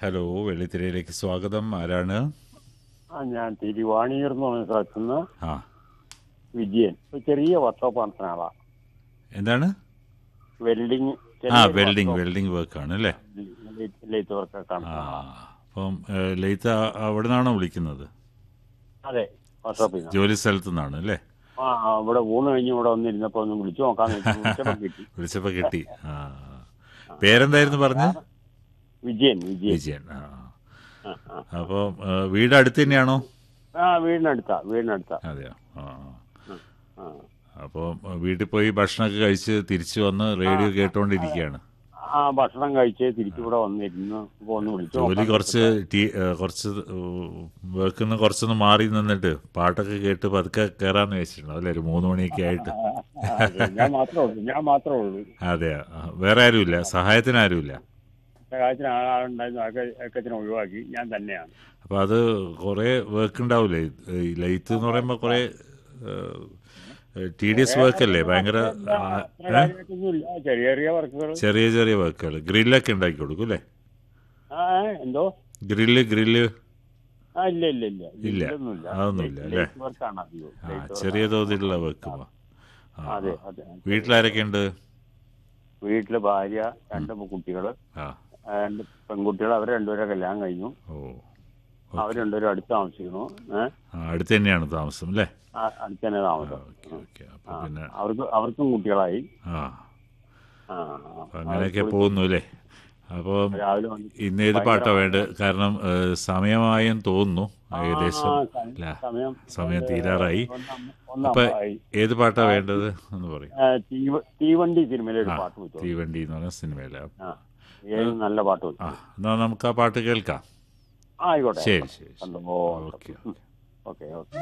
Hello വെള്ളിത്തിരയിലേക്ക് സ്വാഗതം ആരാണ് ആ ഞാൻ തിരുവാണിയൂർ എന്ന് പറഞ്ഞ സ്ഥലത്ത് നിന്ന് ആ വിജയൻ ഒരു ചെറിയ വർക്ക്ഷോപ്പ് നടത്തുന്ന ആളാ എന്താണ് വെൽഡിങ് ആ വെൽഡിംഗ് വെൽഡിംഗ് വർക്കാണ് അല്ലേ ലെയ്ത്ത് വർക്കൊക്കെ ആ ആണ് അപ്പം ലെയ്ത്ത് അവിടെ നിന്നാണോ വിളിക്കുന്നത് അതെ വർക്ക്ഷോപ്പിൽ നിന്ന് ജോലി സ്ഥലത്തു നിന്നാണ് അല്ലേ ആ ആ, ഇവിടെ ഊണ് കഴിഞ്ഞ് ഇവിടെ വന്നിരുന്നപ്പോ ഒന്ന് വിളിച്ചു നോക്കാന്ന് വെച്ചു. വിളിച്ചപ്പോ കിട്ടി വിളിച്ചപ്പോൾ കിട്ടി ആ പേരെന്തായിരുന്നു പറഞ്ഞ് വിജയൻ വിജയൻ വിജയൻ ആ ആ, ആ. അപ്പോൾ വീട് അടുത്ത് തന്നെയാണോ ആ വീടിനടുത്താ വീടിനടുത്താ അതെയോ ആ ആ, ആ. അപ്പോൾ വീട്ടിൽ പോയി ഭക്ഷണമൊക്കെ കഴിച്ച് തിരിച്ചു വന്ന് റേഡിയോ കേട്ടോണ്ടിരിക്കുകയാണ് ആ ഭക്ഷണം കഴിച്ച് തിരിച്ചിവിടെ വന്നിരുന്നു ഇപ്പൊ ഒന്ന് വിളിച്ചു ജോലി നോക്കാം. കുറച്ച് ടീ കുറച്ച് വർക്കിൽ നിന്ന് കുറച്ചൊന്ന് മാറി നിന്നിട്ട് പാട്ടൊക്കെ കേട്ട് പതുക്കെ കയറാന്ന് വെച്ചിട്ടുണ്ടോ അല്ലേ ഒരു മൂന്ന് മണിയൊക്കെ ആയിട്ട് ആ, അതെ, ഞാൻ മാത്രമേ ഉള്ളൂ ഞാൻ മാത്രമേ ഉള്ളൂ അതെ ആ, വേറെ ആരുമില്ല സഹായത്തിന് ആരുമില്ല സഹായത്തിന് ആളുണ്ടായിരുന്നു അക്കത്തിന് ഒഴിവാക്കി ഞാൻ തന്നെയാണ് അപ്പോൾ അത് കുറേ വർക്ക് ഉണ്ടാവില്ലേ ഈ ലൈത്ത് എന്ന് പറയുമ്പോൾ കുറേ ടി ഡി എസ് വർക്ക് അല്ലേ ഭയങ്കര ആ, അത്ര ഏ? കാര്യമായിട്ടൊന്നുമില്ല ചെറിയ ചെറിയ വർക്കുകൾ ചെറിയ ചെറിയ വർക്കുകൾ ഗ്രില്ലൊക്കെ ഉണ്ടാക്കി കൊടുക്കും അല്ലേ ആ എന്തോ ഗ്രില്ല് ഗ്രില്ല് ആ ഇല്ല ഇല്ല ഇല്ല ഇല്ല. ഇതൊന്നുമില്ല അതൊന്നുമില്ല, അല്ലേ? വർക്കാണ് അധികം ആ Light work ചെറിയ ആണ്. തോതിലുള്ള വർക്ക് ആ അതെ അതെ വീട്ടിലാരൊക്കെ ഉണ്ട് വീട്ടില് ഭാര്യ രണ്ട് കുട്ടികള് ആ ആ, രണ്ട് പെൺകുട്ടികൾ അവർ രണ്ടുപേരെ കല്യാണം കഴിഞ്ഞു ഓ അവർ രണ്ടുപേരും അടുത്ത് താമസിക്കുന്നു ഏഹ് ആ അടുത്ത് തന്നെയാണ് താമസം അല്ലേ അടുത്ത് തന്നെ താമസം ഓക്കെ ഓക്കെ ആ, അപ്പോൾ പിന്നെ അവർക്ക് അവർക്കും കുട്ടികളായി ആ ആ, അപ്പോൾ അങ്ങനെയൊക്കെ പോകുന്നു അല്ലേ അപ്പോൾ രാവിലെ വന്ന് ഇന്ന് ഏത് പാട്ടാ വേണ്ടത് കാരണം ഏഹ്, സമയമായെന്ന് തോന്നുന്നു ഏകദേശം ആ, സ- അല്ല സമയം സമയം തീരാറായി ഒന്നാം- അപ്പൊ ഒന്നാമായി ഏത് പാട്ടാ വേണ്ടത് എന്ന് പറയും ആ, തീവ- തീവണ്ടി സിനിമയിലെ ഒരു ആ പാട്ട് വെച്ചു തീവണ്ടി എന്ന് പറഞ്ഞ സിനിമയിലെ ആ ഏത് നല്ല പാട്ട് വെച്ചു ആ എന്നാൽ നമുക്ക് ആ പാട്ട് കേൾക്കാം ആ, ആയിക്കോട്ടെ ശരി ശരി ശരി. സന്തോഷം. Okay okay okay